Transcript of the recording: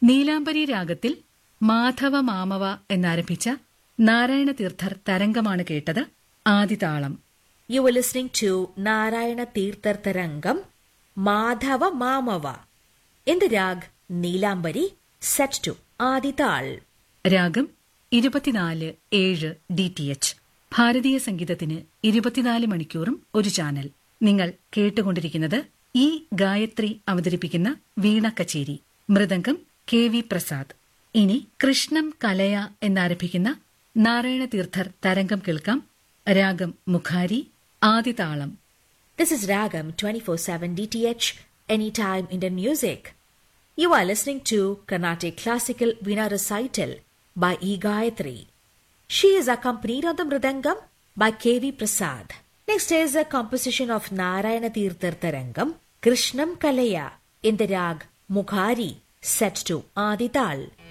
നീലാംബരി രാഗത്തിൽ മാധവ മാമവ എന്നാരംഭിച്ച നാരായണ തീർത്ഥർ തരംഗമാണ് കേട്ടത് ആദിതാളം You were listening to Narayana Tirthar Tarangam, Madhava Mamava, in the rag Neelambari, set to Adital. രാഗം ഇരുപത്തിനാല് ഏഴ് ഡി ടി എച്ച് ഭാരതീയ സംഗീതത്തിന് ഇരുപത്തിനാല് മണിക്കൂറും ഒരു ചാനൽ നിങ്ങൾ കേട്ടുകൊണ്ടിരിക്കുന്നത് ഈ ഗായത്രി അവതരിപ്പിക്കുന്ന വീണ കച്ചേരി മൃദംഗം കെ വി പ്രസാദ് ഇനി കൃഷ്ണം കലയ എന്നാരംഭിക്കുന്ന നാരായണ തീർത്ഥർ തരംഗം കേൾക്കാം രാഗം മുഖാരി ആദിതാളം This is Ragam 24-7 DTH, Anytime Indian Music. You are listening to Carnatic Classical Veena Recital by E. Gayatri. She is accompanied on the Mridangam by K.V. Prasad. Next is a composition of Narayana Tirthar Tarangam, Krishnam Kalaya, in the rag Mukhari, set to Adital.